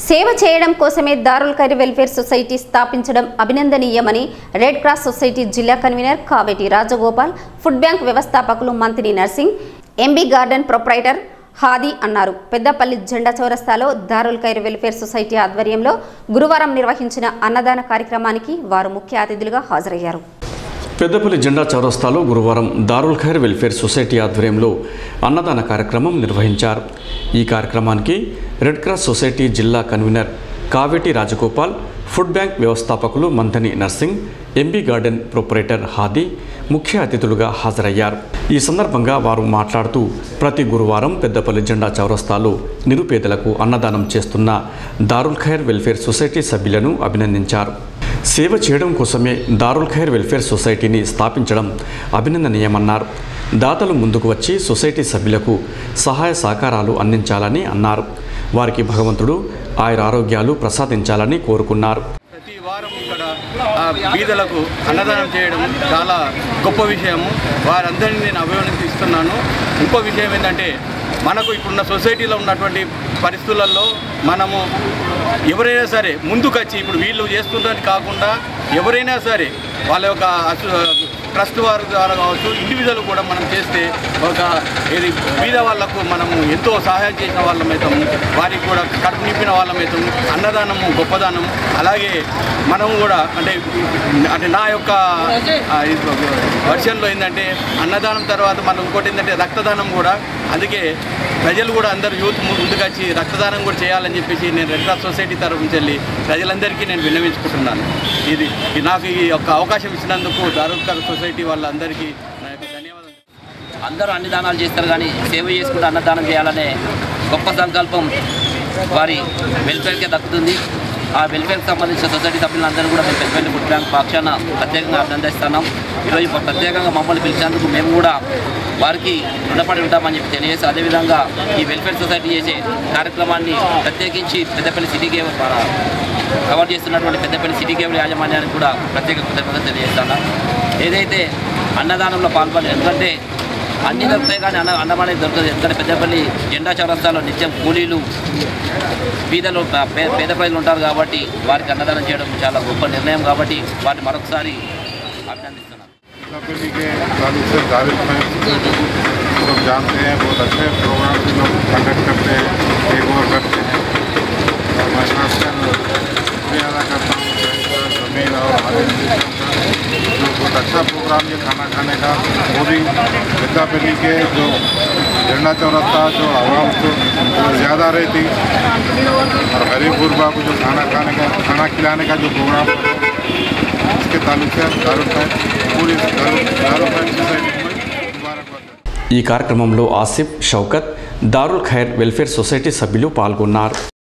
సేవ చేయడం కోసమే దారుల్ ఖైర్ వెల్ఫేర్ సొసైటీ స్థాపించడం అభినందనీయమని రెడ్ క్రాస్ సొసైటీ జిల్లా convener Kaveti Rajagopal food bank వ్యవస్థాపకులు మంత్రి Narsing MB garden proprietor Hadi అన్నారు పెద్దపల్లి జెండా చౌరస్తాలో దారుల్ ఖైర్ వెల్ఫేర్ సొసైటీ ఆధ్వర్యంలో గురువారం నిర్వహించిన అన్నదాన కార్యక్రమానికి వారు ముఖ్య అతిథులుగా హాజరయ్యారు పెద్దపల్లి జెండా చౌరస్తాలో గురువారం దారుల్ ఖైర్ వెల్ఫేర్ సొసైటీ ఆధ్వర్యంలో అన్నదాన కార్యక్రమం నిర్వహించారు ఈ కార్యక్రమానికి రెడ్ క్రాస్ సొసైటీ జిల్లా convener Kaveti Rajagopal food bank వ్యవస్థాపకులు Manthani Narsing MB garden proprietor Hadi ముఖ్య అతిథులుగా హాజరయ్యారు ఈ సందర్భంగా వారు మాట్లాడుతూ ప్రతి గురువారం పెద్దపల్లి జెండా చౌరస్తాలో నిరుపేదలకు అన్నదానం చేస్తున్న దారుల్ ఖైర్ వెల్ఫేర్ సొసైటీ సభ్యులను అభినందించారు సేవ చేయడం కోసమే దారుల్ ఖైర్ వెల్ఫేర్ సొసైటీని స్థాపించడం అభినందనీయమన్నారు దాతలు ముందుకు వచ్చి సొసైటీ సభ్యులకు సహాయ సహకారాలు అందించాలని అన్నారు వారికి భగవంతుడు ఆయుర ఆరోగ్యాలు ప్రసాదించాలని కోరుకున్నారు ప్రతి వారం ఇక్కడ ఆ, బీదలకు అన్నదానం చేయడం చాలా గొప్ప విషయము వారందరినీ నేను అభినందిస్తున్నాను ఇంకో విషయం ఏంటంటే మనకు ఇప్పుడున్న సొసైటీలో ఉన్నటువంటి పరిస్థితులలో మనము ఎవరైనా సరే ముందుకొచ్చి ఇప్పుడు వీళ్ళు చేస్తుందని కాకుండా ఎవరైనా సరే వాళ్ళ యొక్క అసు- ట్రస్ట్ వారి ద్వారా కావచ్చు ఇండివిజువల్ కూడా మనం చేస్తే ఒక ఇది బీద వాళ్ళకు మనము ఎంతో సహాయం చేసిన వాళ్ళమవుతాము వారికి కూడా కడుపు నింపిన వాళ్ళమవుతాము అన్నదానము గొప్పదానము అలాగే మనము కూడా అంటే అంటే నా యొక్క వర్షన్లో ఏంటంటే అన్నదానం తర్వాత మనం ఇంకోటి ఏంటంటే రక్తదానం కూడా అందుకే ప్రజలు కూడా అందరు యూత్ ము- ముందుకొచ్చి రక్తదానం కూడా చేయాలని చెప్పేసి నేను రెడ్ క్రాస్ సొసైటీ తరఫు నుంచి వెళ్ళి ప్రజలందరికీ నేను విన్నవించుకుంటున్నాను ఇది ఇది నాకు ఈ యొక్క అవకాశం ఇచ్చినందుకు దారుల్కర్ సొసైటీ వాళ్ళందరికీ నా యొక్క ధన్యవాదాలు అందరూ అన్ని దానాలు చేస్తారు కానీ సేవ చేసుకుంటూ అన్నదానం చేయాలనే గొప్ప సంకల్పం వారి వెల్ఫేర్కే దక్కుతుంది ఆ వెల్ఫేర్కి సంబంధించిన సొసైటీ సభ్యులందరూ కూడా మేము పెద్దపల్లి ఫుడ్ బ్యాంక్ పక్షాన ప్రత్యేకంగా అభినందిస్తున్నాం ఈరోజు ప్రత్యేకంగా మమ్మల్ని పిలిచినందుకు మేము కూడా వారికి రుణపడి ఉంటామని చెప్పి తెలియజేసి అదేవిధంగా ఈ వెల్ఫేర్ సొసైటీ చేసే కార్యక్రమాన్ని ప్రత్యేకించి పెద్దపల్లి సిటీ గేమ్ కవర్ చేస్తున్నటువంటి పెద్దపల్లి సిటీ గేమ్ యాజమాన్యానికి కూడా ప్రత్యేక కృతజ్ఞత తెలియజేస్తున్నాం ఏదైతే అన్నదానంలో పాల్గొని ఎందుకంటే అన్ని దొరుకుతాయి కానీ అన్న అన్నం అనేది దొరకదు ఎందుకంటే పెద్దపల్లి జెండా చౌరస్తాలో నిత్యం కూలీలు పేదలు పే- పేద ప్రజలు ఉంటారు కాబట్టి వారికి అన్నదానం చేయడం చాలా గొప్ప నిర్ణయం కాబట్టి వారిని మరొకసారి అభినందిస్తున్నాను पेटी के ताल्लुक से दारिल में लोग जानते हैं बहुत अच्छे प्रोग्राम भी लोग कंडक्ट करते हैं टेक ओवर करते हैं और मैं खासकर शुक्रिया अदा करता हूँ बैंक का जमीन और आदिम सिस्टम का जो बहुत अच्छा प्रोग्राम ये खाना खाने का वो भी पेली के जो झंडा चौरस्ता जो आवाम को जो ज़्यादा रहती और गरीब गुरबा को जो खाना खाने का खाना खिलाने का जो प्रोग्राम इसके ताल्लुक से दारुल खैर पूरी दारुल दारुल खैर सोसाइटी को मुबारकबाद ఈ కార్యక్రమంలో ఆసిఫ్ షౌకత్ దారుల్ ఖైర్ వెల్ఫేర్ సొసైటీ సభ్యులు పాల్గొన్నారు